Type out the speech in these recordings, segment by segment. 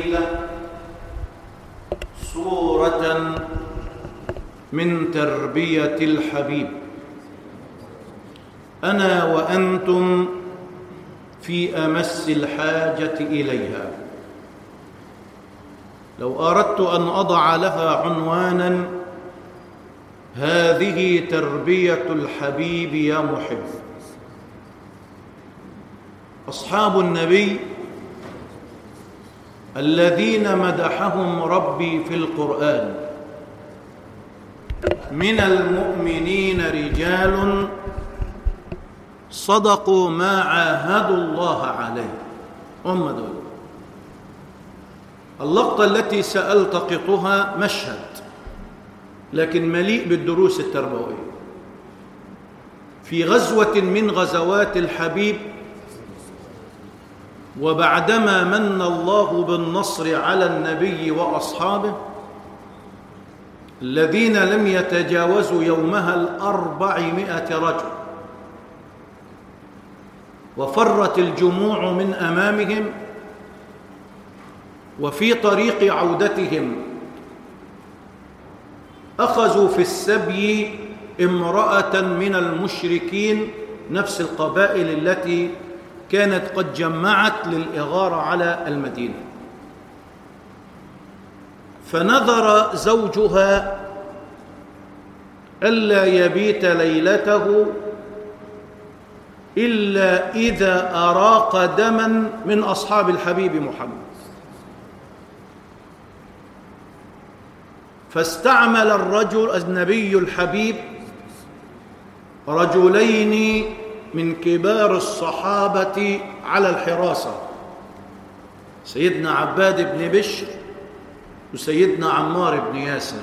الليلة صورة من تربية الحبيب أنا وأنتم في أمس الحاجة إليها لو أردت أن أضع لها عنوانا هذه تربية الحبيب يا محب أصحاب النبي الذين مدحهم ربي في القرآن من المؤمنين رجال صدقوا ما عاهدوا الله عليه هم دول اللقطة التي سألتقطها مشهد لكن مليء بالدروس التربوية في غزوة من غزوات الحبيب وبعدما من الله بالنصر على النبي وأصحابه الذين لم يتجاوزوا يومها الأربعمائة رجل وفرت الجموع من أمامهم وفي طريق عودتهم أخذوا في السبي امرأة من المشركين نفس القبائل التي كانت قد جمعت للإغارة على المدينة فنظر زوجها ألا يبيت ليلته إلا إذا أراق دما من أصحاب الحبيب محمد فاستعمل الرجل النبي الحبيب رجلين من كبار الصحابة على الحراسة سيدنا عباد بن بشر وسيدنا عمار بن ياسر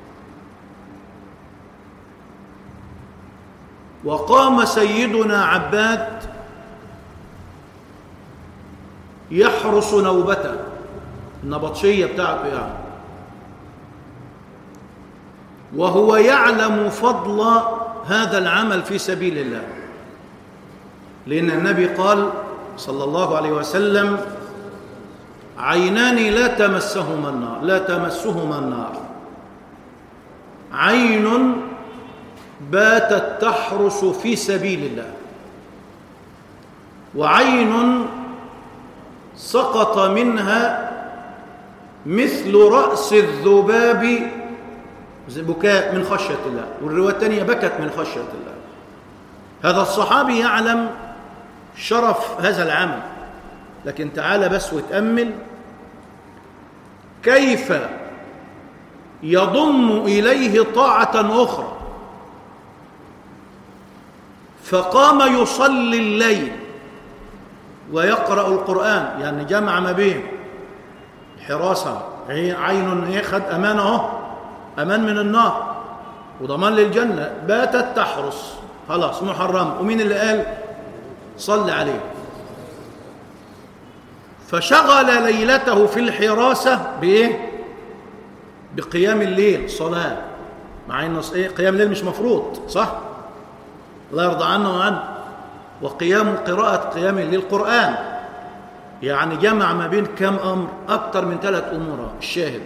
وقام سيدنا عباد يحرس نوبته النبطشية بتاعته يعني وهو يعلم فضل هذا العمل في سبيل الله لأن النبي قال صلى الله عليه وسلم عينان لا تمسهما النار لا تمسهما النار عين باتت تحرس في سبيل الله وعين سقط منها مثل رأس الذباب بكاء من خشية الله والرواية الثانية بكت من خشية الله هذا الصحابي يعلم شرف هذا العمل لكن تعال بس وتأمل كيف يضم إليه طاعة أخرى فقام يصلي الليل ويقرأ القرآن يعني جمع ما بين حراسة عين خد أمانه أمان من النار وضمان للجنة باتت تحرس خلاص محرم ومين اللي قال صلى عليه فشغل ليلته في الحراسة بإيه بقيام الليل صلاة مع إن إيه قيام الليل مش مفروض صح الله يرضى عنه وعنه وقيام قراءة قيام الليل قرآن يعني جمع ما بين كم أمر أكثر من ثلاث أمور الشاهد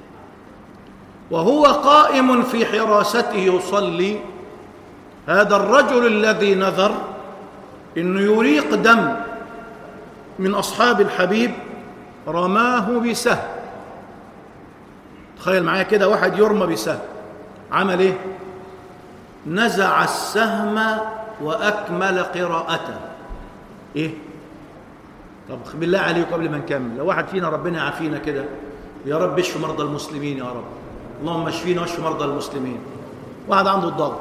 وهو قائم في حراسته يصلي هذا الرجل الذي نذر انه يريق دم من اصحاب الحبيب رماه بسهم تخيل معايا كده واحد يرمى بسهم عمل ايه نزع السهم واكمل قراءته ايه طب بالله عليكم قبل ما نكمل لو واحد فينا ربنا يعافينا كده يا رب اشف مرضى المسلمين يا رب اللهم اشفينا واشف مرضى المسلمين واحد عنده الضغط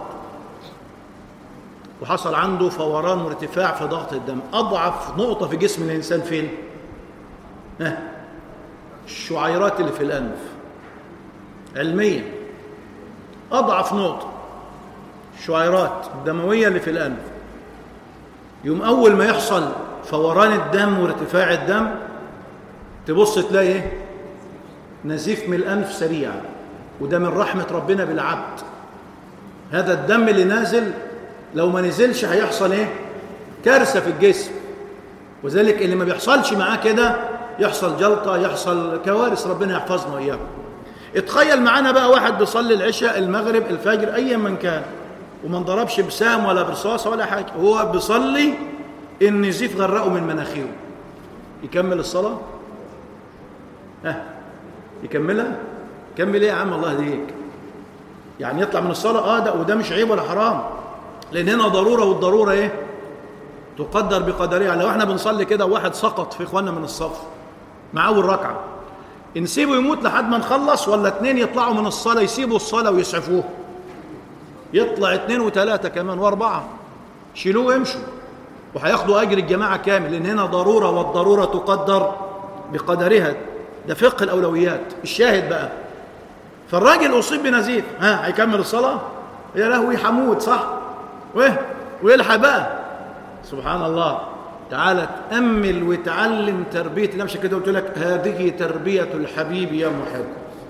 وحصل عنده فوران وارتفاع في ضغط الدم اضعف نقطه في جسم الانسان فين ها الشعيرات اللي في الانف علميا اضعف نقطه الشعيرات الدمويه اللي في الانف يوم اول ما يحصل فوران الدم وارتفاع الدم تبص تلاقي ايه نزيف من الانف سريع وده من رحمه ربنا بالعبد هذا الدم اللي نازل لو ما نزلش هيحصل ايه كارثه في الجسم وذلك اللي ما بيحصلش معاه كده يحصل جلطة يحصل كوارث ربنا يحفظنا وإياكم اتخيل معانا بقى واحد بيصلي العشاء المغرب الفجر أيا من كان وما انضربش بسام ولا برصاصة ولا حاجة هو بيصلي النزيف غرقه من مناخيره يكمل الصلاة ها يكملها كمل ايه يا عم الله يهديك يعني يطلع من الصلاة اه ده وده مش عيب ولا حرام لأن هنا ضرورة والضرورة ايه تقدر بقدرها لو احنا بنصلي كده واحد سقط في اخواننا من الصف مع اول ركعه نسيبه يموت لحد ما نخلص ولا اتنين يطلعوا من الصلاه يسيبوا الصلاه ويسعفوه يطلع اتنين وتلاته كمان واربعه شيلوه وامشوا وهياخدوا اجر الجماعه كامل لان هنا ضروره والضروره تقدر بقدرها ده فقه الاولويات الشاهد بقى فالراجل اصيب بنزيف ها هيكمل الصلاه يا لهوي حمود صح وايه ويلحق بقى سبحان الله تعالى تأمل وتعلم تربية النفس كده قلت لك هذه تربية الحبيب يا محب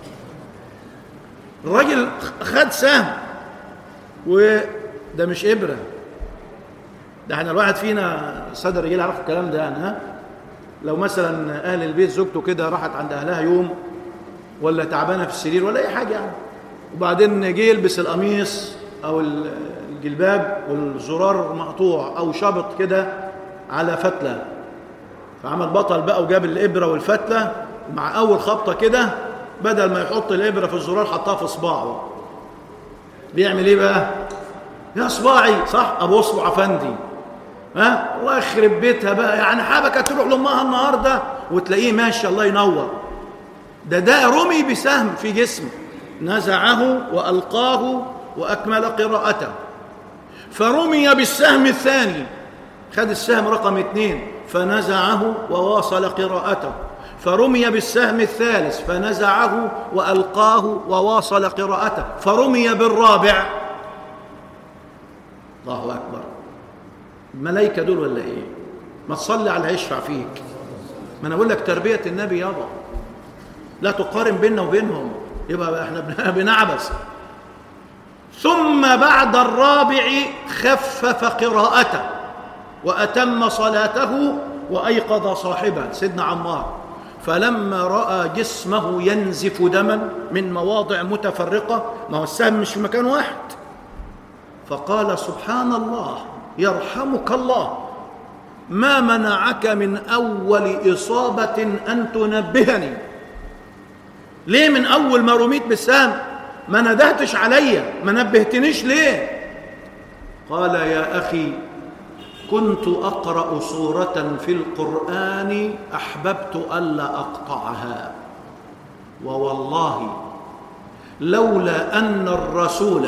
الراجل خد سهم وده مش إبرة ده احنا الواحد فينا سادة الرجال يعرف الكلام ده يعني ها لو مثلا أهل البيت زوجته كده راحت عند أهلها يوم ولا تعبانة في السرير ولا أي حاجة يعني وبعدين جه يلبس القميص أو الجلباب والزرار مقطوع او شبط كده على فتله فعمل بطل بقى وجاب الابره والفتله مع اول خبطه كده بدل ما يحط الابره في الزرار حطها في صباعه بيعمل ايه بقى يا صباعي صح ابو اصبع افندي ها الله يخرب بيتها بقى يعني حبكه تروح لامها النهارده وتلاقيه ماشي الله ينور ده ده رمي بسهم في جسمه نزعه والقاه واكمل قراءته فرمي بالسهم الثاني خد السهم رقم اثنين فنزعه وواصل قراءته فرمي بالسهم الثالث فنزعه وألقاه وواصل قراءته فرمي بالرابع الله أكبر الملائكة دول ولا إيه ما تصلي على هيشفع فيك ما أنا أقول لك تربية النبي يابا لا تقارن بيننا وبينهم يبقى احنا بنعبس ثم بعد الرابع خفف قراءته وأتم صلاته وأيقظ صاحبه سيدنا عمار فلما رأى جسمه ينزف دما من مواضع متفرقة ما هو السهم مش في مكان واحد فقال سبحان الله يرحمك الله ما منعك من أول إصابة أن تنبهني ليه من أول ما رميت بالسهم ما ندهتش عليا ما نبهتنيش ليه قال يا أخي كنت أقرأ سورة في القرآن أحببت ألا أقطعها ووالله لولا أن الرسول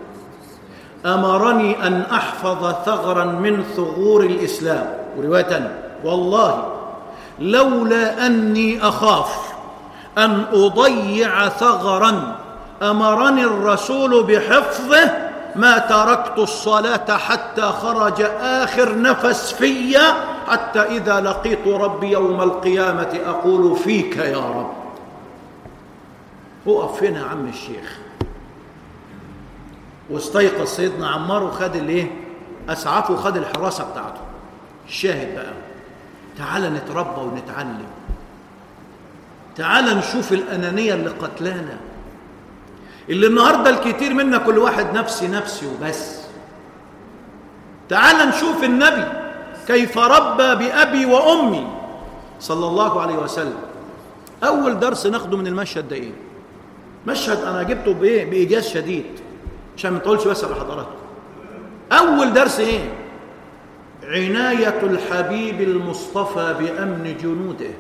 أمرني أن أحفظ ثغرا من ثغور الإسلام ورواية والله لولا أني أخاف أن أضيع ثغرا أمرني الرسول بحفظه ما تركت الصلاة حتى خرج آخر نفس في حتى إذا لقيت ربي يوم القيامة أقول فيك يا رب وقف هنا عم الشيخ واستيقظ سيدنا عمار وخد الايه اسعفه وخد الحراسه بتاعته الشاهد بقى تعال نتربى ونتعلم تعال نشوف الانانيه اللي قتلانا اللي النهارده الكتير منا كل واحد نفسي نفسي وبس تعال نشوف النبي كيف ربى بأبي وأمي صلى الله عليه وسلم أول درس ناخده من المشهد ده إيه؟ مشهد أنا جبته بإيه؟ بإيجاز شديد عشان ما تقولش بس على حضراتكم أول درس إيه؟ عناية الحبيب المصطفى بأمن جنوده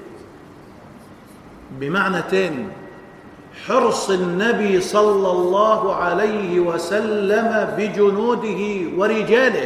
بمعنى تاني حرص النبي صلى الله عليه وسلم بجنوده ورجاله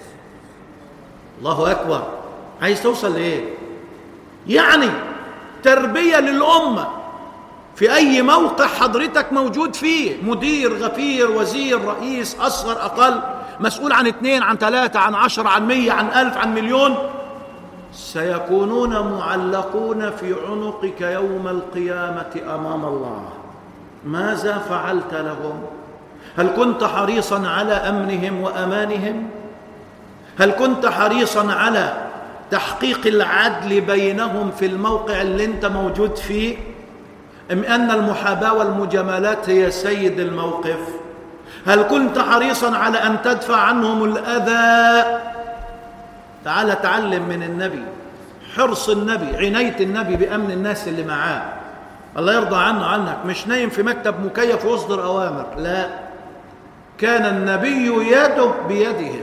الله أكبر عايز توصل لإيه؟ يعني تربية للأمة في أي موقع حضرتك موجود فيه مدير غفير وزير رئيس أصغر أقل مسؤول عن اثنين عن ثلاثة عن عشرة عن مية عن ألف عن مليون سيكونون معلقون في عنقك يوم القيامة أمام الله ماذا فعلت لهم هل كنت حريصا على أمنهم وأمانهم هل كنت حريصا على تحقيق العدل بينهم في الموقع اللي انت موجود فيه ام ان المحاباه والمجاملات هي سيد الموقف هل كنت حريصا على ان تدفع عنهم الاذى تعال تعلم من النبي حرص النبي عنايه النبي بامن الناس اللي معاه الله يرضى عنه عنك مش نايم في مكتب مكيف ويصدر اوامر لا كان النبي يده بيدهم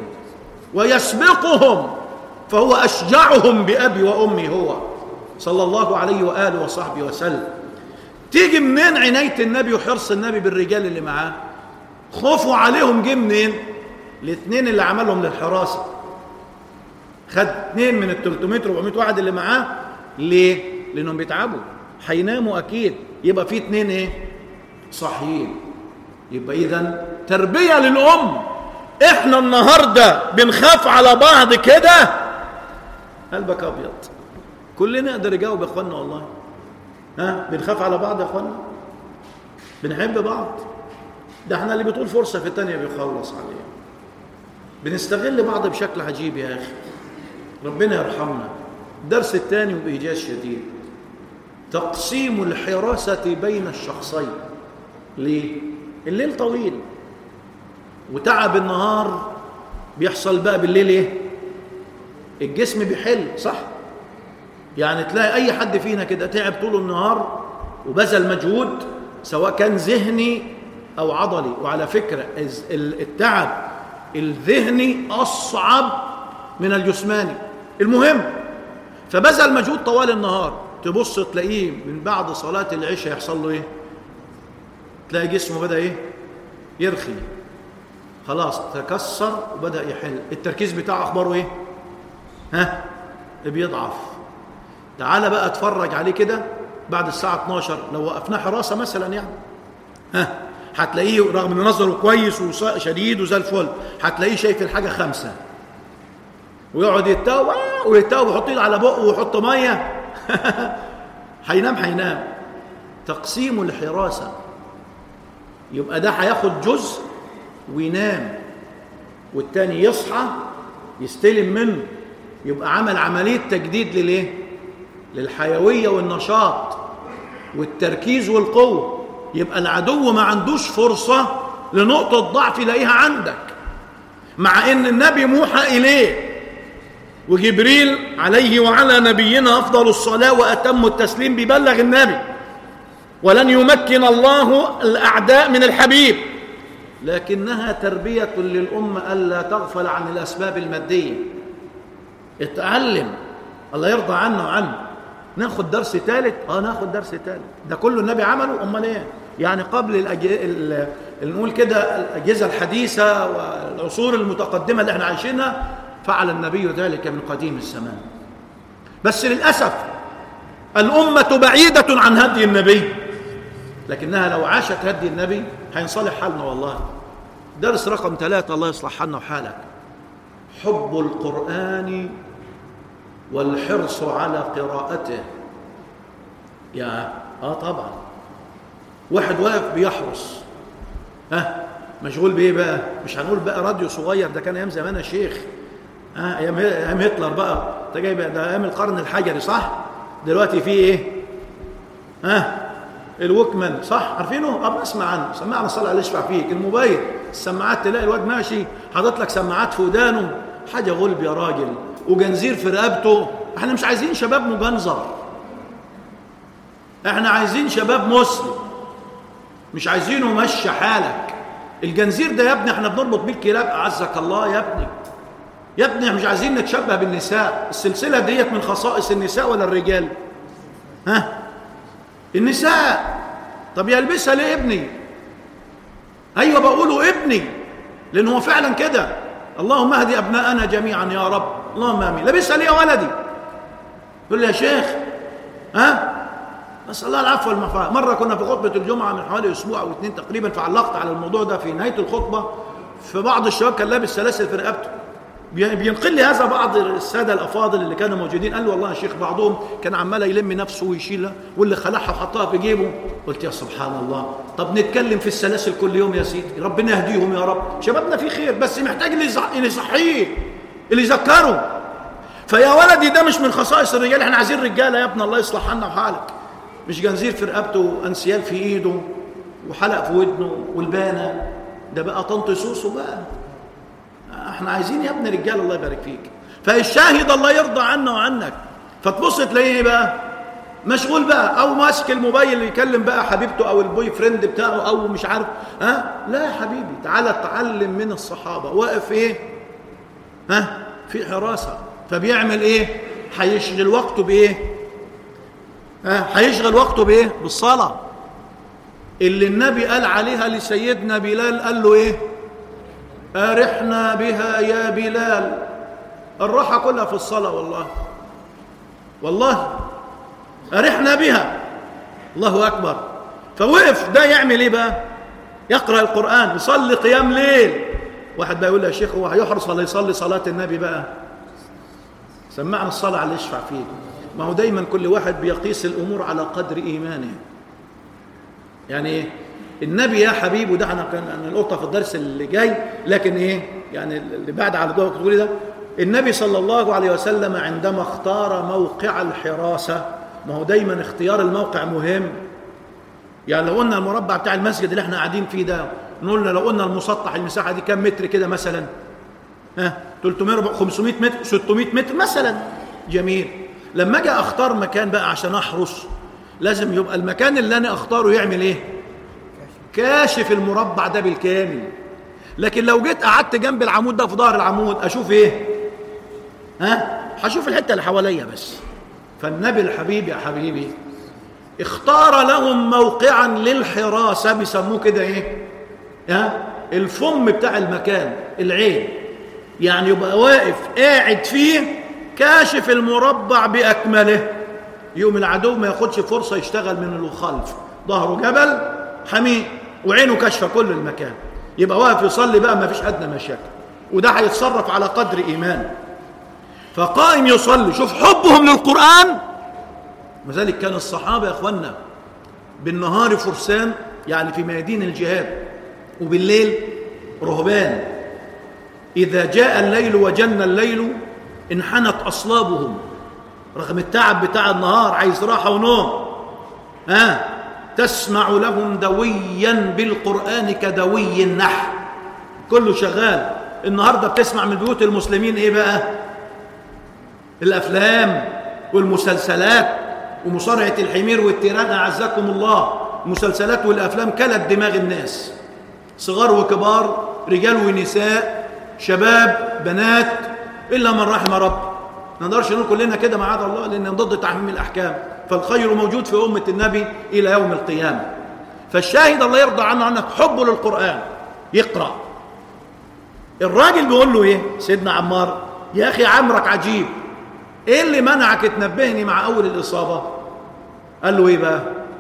ويسبقهم فهو اشجعهم بابي وامي هو صلى الله عليه واله وصحبه وسلم تيجي منين عنايه النبي وحرص النبي بالرجال اللي معاه خوفوا عليهم جه منين الاثنين اللي عملهم للحراسه خد اثنين من ال 300 400 واحد اللي معاه ليه لانهم بيتعبوا هيناموا اكيد يبقى في اثنين ايه صحيين يبقى اذا تربيه للام احنا النهارده بنخاف على بعض كده قلبك ابيض كلنا نقدر يجاوب يا اخوانا والله ها بنخاف على بعض يا اخوانا بنحب بعض ده احنا اللي بتقول فرصه في الثانيه بيخلص عليها بنستغل بعض بشكل عجيب يا اخي ربنا يرحمنا الدرس الثاني وبإيجاز شديد تقسيم الحراسة بين الشخصين ليه؟ الليل طويل وتعب النهار بيحصل بقى بالليل ايه؟ الجسم بيحل صح؟ يعني تلاقي أي حد فينا كده تعب طول النهار وبذل مجهود سواء كان ذهني أو عضلي وعلى فكرة التعب الذهني أصعب من الجسماني المهم فبذل مجهود طوال النهار تبص تلاقيه من بعد صلاة العشاء يحصل له ايه تلاقي جسمه بدأ ايه يرخي خلاص تكسر وبدأ يحل التركيز بتاعه أخباره ايه ها بيضعف تعال بقى اتفرج عليه كده بعد الساعة 12 لو وقفناه حراسة مثلا يعني ها هتلاقيه رغم ان نظره كويس وشديد وزي الفل هتلاقيه شايف الحاجة خمسة ويقعد يتاوب ويتاوب ويحط ايده على بقه ويحط ميه هينام هينام تقسيم الحراسه يبقى ده هياخد جزء وينام والتاني يصحى يستلم منه يبقى عمل عمليه تجديد للايه للحيويه والنشاط والتركيز والقوه يبقى العدو ما عندوش فرصه لنقطه ضعف يلاقيها عندك مع ان النبي موحى اليه وجبريل عليه وعلى نبينا افضل الصلاه واتم التسليم بيبلغ النبي ولن يمكن الله الاعداء من الحبيب لكنها تربيه للامه الا تغفل عن الاسباب الماديه اتعلم الله يرضى عنا وعنه ناخد درس ثالث اه ناخد درس ثالث ده كله النبي عمله امال ايه يعني قبل الأج... ال... نقول كده الاجهزه الحديثه والعصور المتقدمه اللي احنا عايشينها فعل النبي ذلك من قديم الزمان بس للأسف الأمة بعيدة عن هدي النبي لكنها لو عاشت هدي النبي هينصلح حالنا والله درس رقم ثلاثة الله يصلح حالنا وحالك حب القرآن والحرص على قراءته يا اه طبعا واحد واقف بيحرص ها آه مشغول بايه بقى مش هنقول بقى راديو صغير ده كان ايام زمان يا شيخ ها ايام ايام هتلر بقى انت جاي بقى ده ايام القرن الحجري صح دلوقتي في ايه ها الوكمان صح عارفينه اه بنسمع عنه سمعنا صلى الله يشفع فيك الموبايل السماعات تلاقي الواد ماشي حاطط لك سماعات في ودانه حاجه غلب يا راجل وجنزير في رقبته احنا مش عايزين شباب مجنزر احنا عايزين شباب مسلم مش عايزينه مشي حالك الجنزير ده يا ابني احنا بنربط بيه الكلاب اعزك الله يا ابني يا ابني مش عايزين نتشبه بالنساء السلسله ديت من خصائص النساء ولا الرجال ها النساء طب يلبسها ليه ابني ايوه بقوله ابني لان هو فعلا كده اللهم اهدي ابناءنا جميعا يا رب اللهم امين لابسها ليه يا ولدي يقول لي يا شيخ ها نسال الله العفو والمغفره مره كنا في خطبه الجمعه من حوالي اسبوع او اثنين تقريبا فعلقت على الموضوع ده في نهايه الخطبه فبعض الشباب كان لابس سلاسل في رقبته بينقل لي هذا بعض الساده الافاضل اللي كانوا موجودين قال لي والله يا شيخ بعضهم كان عمال يلم نفسه ويشيلها واللي خلعها وحطها في جيبه قلت يا سبحان الله طب نتكلم في السلاسل كل يوم يا سيدي ربنا يهديهم يا رب شبابنا في خير بس محتاج اللي يصحيه اللي يذكره فيا ولدي ده مش من خصائص الرجال احنا عايزين رجاله يا ابن الله يصلح حالنا وحالك مش جنزير في رقبته وانسيال في ايده وحلق في ودنه والبانه ده بقى طنط سوسو بقى احنا عايزين يا ابن رجال الله يبارك فيك فالشاهد الله يرضى عنا وعنك فتبص تلاقيه بقى مشغول بقى او ماسك الموبايل يكلم بقى حبيبته او البوي فريند بتاعه او مش عارف ها لا يا حبيبي تعالى اتعلم من الصحابه واقف ايه ها في حراسه فبيعمل ايه هيشغل وقته بايه ها هيشغل وقته بايه بالصلاه اللي النبي قال عليها لسيدنا بلال قال له ايه ارحنا بها يا بلال الراحه كلها في الصلاه والله والله أرحنا بها الله أكبر فوقف ده يعمل إيه بقى يقرأ القرآن يصلي قيام ليل واحد بقى يقول له يا شيخ هو هيحرص ولا يصلي صلاة النبي بقى سمعنا الصلاة على اللي يشفع فيه ما هو دايما كل واحد بيقيس الأمور على قدر إيمانه يعني إيه النبي يا حبيبي وده احنا كان نلقطها في الدرس اللي جاي لكن ايه يعني اللي بعد على الدور تقولي ده النبي صلى الله عليه وسلم عندما اختار موقع الحراسه ما هو دايما اختيار الموقع مهم يعني لو قلنا المربع بتاع المسجد اللي احنا قاعدين فيه ده نقول لو قلنا المسطح المساحه دي كام متر كده مثلا ها 300 500 متر 600 متر مثلا جميل لما اجي اختار مكان بقى عشان احرس لازم يبقى المكان اللي انا اختاره يعمل ايه كاشف المربع ده بالكامل لكن لو جيت قعدت جنب العمود ده في ظهر العمود اشوف ايه ها هشوف الحته اللي حواليا بس فالنبي الحبيب يا حبيبي اختار لهم موقعا للحراسة بيسموه كده ايه ها الفم بتاع المكان العين يعني يبقى واقف قاعد فيه كاشف المربع بأكمله يوم العدو ما ياخدش فرصة يشتغل من الخلف ظهره جبل حمي وعينه كشفة كل المكان يبقى واقف يصلي بقى ما فيش أدنى مشاكل وده هيتصرف على قدر إيمانه فقائم يصلي شوف حبهم للقرآن وذلك كان الصحابة يا أخوانا بالنهار فرسان يعني في ميادين الجهاد وبالليل رهبان إذا جاء الليل وجن الليل انحنت أصلابهم رغم التعب بتاع النهار عايز راحة ونوم ها آه تسمع لهم دويا بالقرآن كدوي النحل كله شغال النهاردة بتسمع من بيوت المسلمين ايه بقى الافلام والمسلسلات ومصارعه الحمير والتيران اعزكم الله المسلسلات والافلام كلت دماغ الناس صغار وكبار رجال ونساء شباب بنات الا من رحم رب ما نقدرش نقول كلنا كده معاذ الله لان ضد تعميم الاحكام فالخير موجود في امه النبي الى يوم القيامه فالشاهد الله يرضى عنه عنك حبه للقران يقرا الراجل بيقول له ايه سيدنا عمار يا اخي عمرك عجيب ايه اللي منعك تنبهني مع اول الاصابه قال له ايه بقى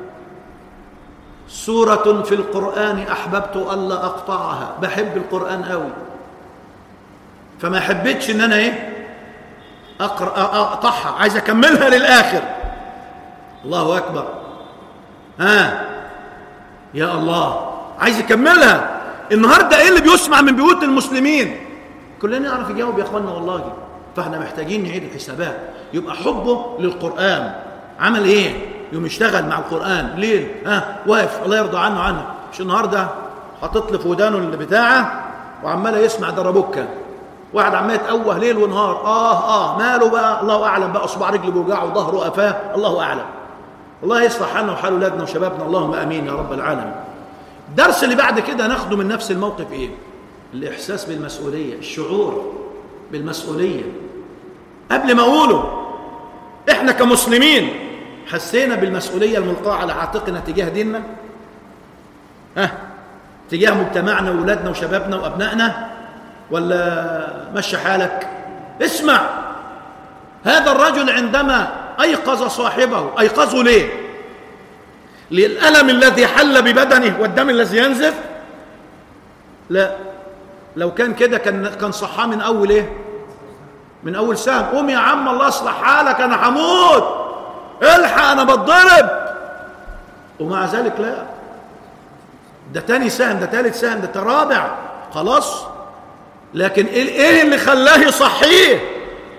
سوره في القران احببت الا اقطعها بحب القران قوي فما حبيتش ان انا ايه اقرا اقطعها عايز اكملها للاخر الله اكبر ها يا الله عايز يكملها النهارده ايه اللي بيسمع من بيوت المسلمين كلنا نعرف يجاوب يا اخوانا والله فاحنا محتاجين نعيد الحسابات يبقى حبه للقرآن عمل ايه يوم يشتغل مع القرآن ليل ها واقف الله يرضى عنه عنه مش النهارده حاطط لي في ودانه اللي بتاعه وعمال يسمع دربكه واحد عمال يتأوه ليل ونهار اه اه ماله بقى الله اعلم بقى اصبع رجله بيوجعه ظهره قفاه الله اعلم الله يصلح حالنا وحال اولادنا وشبابنا اللهم امين يا رب العالمين الدرس اللي بعد كده ناخده من نفس الموقف ايه الاحساس بالمسؤوليه الشعور بالمسؤوليه قبل ما اقوله احنا كمسلمين حسينا بالمسؤوليه الملقاه على عاتقنا تجاه ديننا ها تجاه مجتمعنا واولادنا وشبابنا وابنائنا ولا مشي حالك اسمع هذا الرجل عندما ايقظ صاحبه ايقظه ليه للالم الذي حل ببدنه والدم الذي ينزف لا لو كان كده كان كان صحاه من اول ايه من اول سهم قوم يا عم الله يصلح حالك انا هموت الحق انا بتضرب ومع ذلك لا ده تاني سهم ده تالت سهم ده رابع خلاص لكن ايه اللي خلاه يصحيه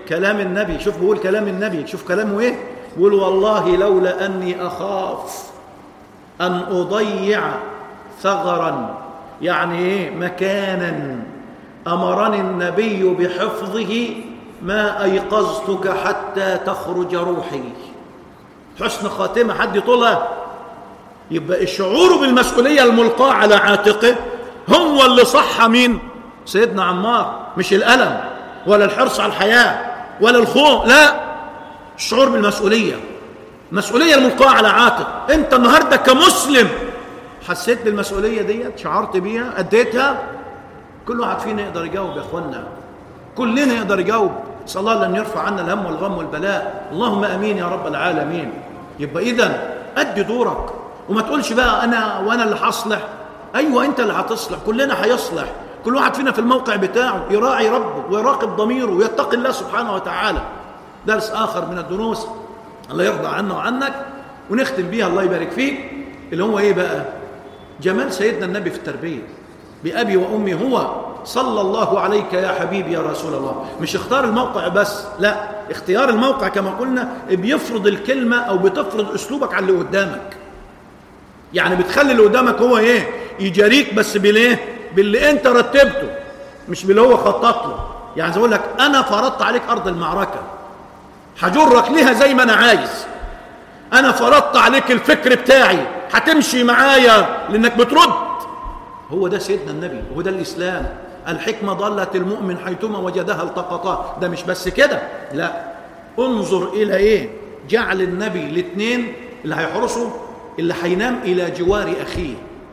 كلام النبي شوف بيقول كلام النبي شوف كلامه ايه يقول والله لولا اني اخاف ان اضيع ثغرا يعني ايه مكانا امرني النبي بحفظه ما ايقظتك حتى تخرج روحي حسن خاتمه حد يطولها يبقى الشعور بالمسؤوليه الملقاه على عاتقه هو اللي صح مين سيدنا عمار مش الالم ولا الحرص على الحياه ولا الخوف لا الشعور بالمسؤوليه المسؤوليه الملقاه على عاتق انت النهارده كمسلم حسيت بالمسؤوليه ديت شعرت بيها اديتها كل واحد فينا يقدر يجاوب يا اخوانا كلنا يقدر يجاوب نسال الله ان يرفع عنا الهم والغم والبلاء اللهم امين يا رب العالمين يبقى اذا ادي دورك وما تقولش بقى انا وانا اللي هصلح ايوه انت اللي هتصلح كلنا هيصلح كل واحد فينا في الموقع بتاعه يراعي ربه ويراقب ضميره ويتقي الله سبحانه وتعالى درس اخر من الدروس الله يرضى عنا وعنك ونختم بيها الله يبارك فيك اللي هو ايه بقى جمال سيدنا النبي في التربيه بأبي وأمي هو صلى الله عليك يا حبيبي يا رسول الله مش اختار الموقع بس لا اختيار الموقع كما قلنا بيفرض الكلمة أو بتفرض أسلوبك على اللي قدامك يعني بتخلي اللي قدامك هو ايه يجاريك بس بالايه باللي انت رتبته مش باللي هو خطط له يعني زي اقول لك انا فرضت عليك ارض المعركه هجرك ليها زي ما انا عايز انا فرضت عليك الفكر بتاعي هتمشي معايا لانك بترد هو ده سيدنا النبي هو ده الاسلام الحكمه ضاله المؤمن حيثما وجدها التقطها ده مش بس كده لا انظر الى ايه جعل النبي الاثنين اللي هيحرسوا اللي هينام الى جوار اخيه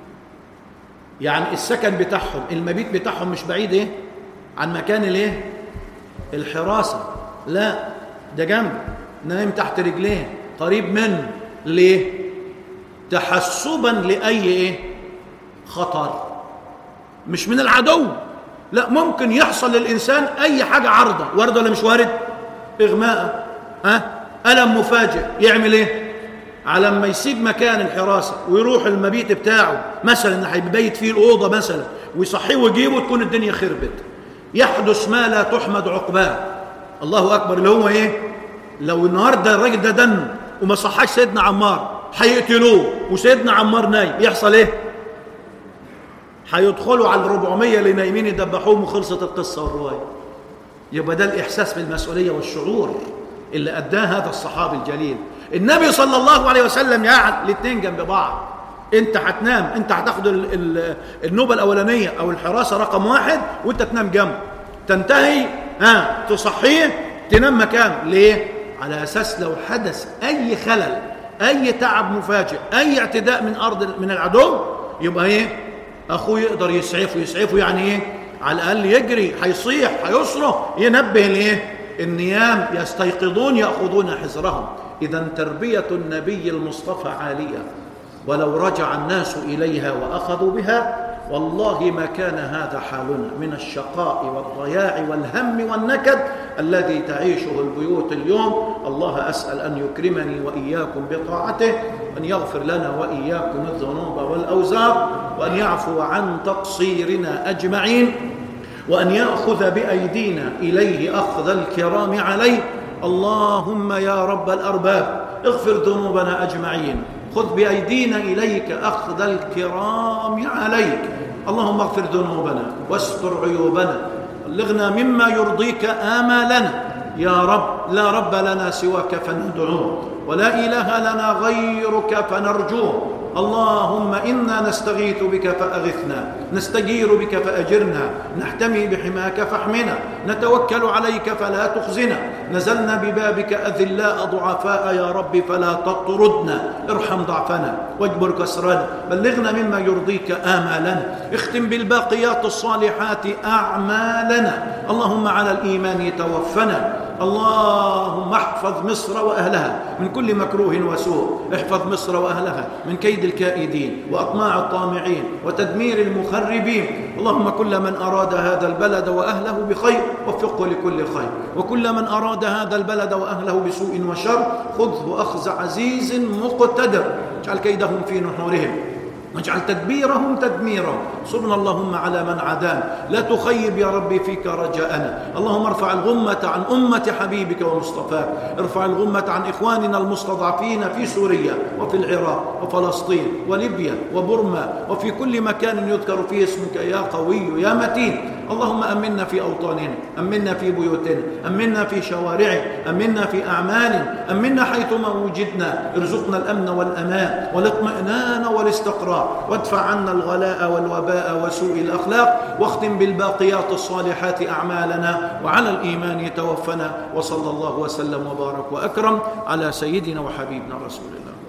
يعني السكن بتاعهم المبيت بتاعهم مش بعيد ايه عن مكان الايه الحراسه لا ده جنب نايم تحت رجليه قريب منه ليه تحسبا لاي ايه خطر مش من العدو لا ممكن يحصل للانسان اي حاجه عارضه وارد ولا مش وارد اغماء ها الم مفاجئ يعمل ايه على ما يسيب مكان الحراسه ويروح المبيت بتاعه مثلا اللي هيبيت فيه الاوضه مثلا ويصحيه ويجيبه تكون الدنيا خربت يحدث ما لا تحمد عقباه الله اكبر اللي هو ايه لو النهارده الراجل ده دن وما صحاش سيدنا عمار هيقتلوه وسيدنا عمار نايم يحصل ايه هيدخلوا على الربعمية اللي نايمين يدبحوهم وخلصت القصة والرواية يبقى ده الإحساس بالمسؤولية والشعور اللي أداه هذا الصحابي الجليل النبي صلى الله عليه وسلم يقعد الاثنين جنب بعض انت هتنام انت هتاخد ال- ال- النوبة الأولانية أو الحراسة رقم واحد وانت تنام جنبه تنتهي ها تصحيه تنام مكانه ليه؟ على أساس لو حدث أي خلل أي تعب مفاجئ أي اعتداء من أرض من العدو يبقى إيه؟ أخوه يقدر يسعفه يسعفه يعني إيه؟ على الأقل يجري هيصيح هيصرخ ينبه الإيه؟ النيام يستيقظون يأخذون حذرهم إذا تربية النبي المصطفى عالية ولو رجع الناس إليها وأخذوا بها والله ما كان هذا حالنا من الشقاء والضياع والهم والنكد الذي تعيشه البيوت اليوم الله أسأل أن يكرمني وإياكم بطاعته أن يغفر لنا وإياكم الذنوب والأوزار وأن يعفو عن تقصيرنا أجمعين وأن يأخذ بأيدينا إليه أخذ الكرام عليه اللهم يا رب الأرباب اغفر ذنوبنا أجمعين خذ بأيدينا إليك أخذ الكرام عليك اللهم اغفر ذنوبنا واستر عيوبنا بلغنا مما يرضيك آمالنا يا رب لا رب لنا سواك فندعوه ولا إله لنا غيرك فنرجوه اللهم إنا نستغيث بك فأغثنا نستجير بك فأجرنا نحتمي بحماك فاحمنا نتوكل عليك فلا تخزنا نزلنا ببابك أذلاء ضعفاء يا رب فلا تطردنا ارحم ضعفنا واجبر كسرنا بلغنا مما يرضيك آمالنا اختم بالباقيات الصالحات أعمالنا اللهم على الإيمان توفنا اللهم احفظ مصر واهلها من كل مكروه وسوء احفظ مصر واهلها من كيد الكائدين واطماع الطامعين وتدمير المخربين اللهم كل من اراد هذا البلد واهله بخير وفقه لكل خير وكل من اراد هذا البلد واهله بسوء وشر خذه اخذ عزيز مقتدر اجعل كيدهم في نحورهم واجعل تدبيرهم تدميرا صبنا اللهم على من عادانا لا تخيب يا ربي فيك رجاءنا اللهم ارفع الغمة عن أمة حبيبك ومصطفاك ارفع الغمة عن إخواننا المستضعفين في سوريا وفي العراق وفلسطين وليبيا وبرما وفي كل مكان يذكر فيه اسمك يا قوي يا متين اللهم أمنا في أوطاننا أمنا في بيوتنا أمنا في شوارعنا أمنا في أعمالنا أمنا حيثما وجدنا ارزقنا الأمن والأمان والاطمئنان والاستقرار وادفع عنا الغلاء والوباء وسوء الأخلاق واختم بالباقيات الصالحات أعمالنا وعلى الإيمان توفنا وصلى الله وسلم وبارك وأكرم على سيدنا وحبيبنا رسول الله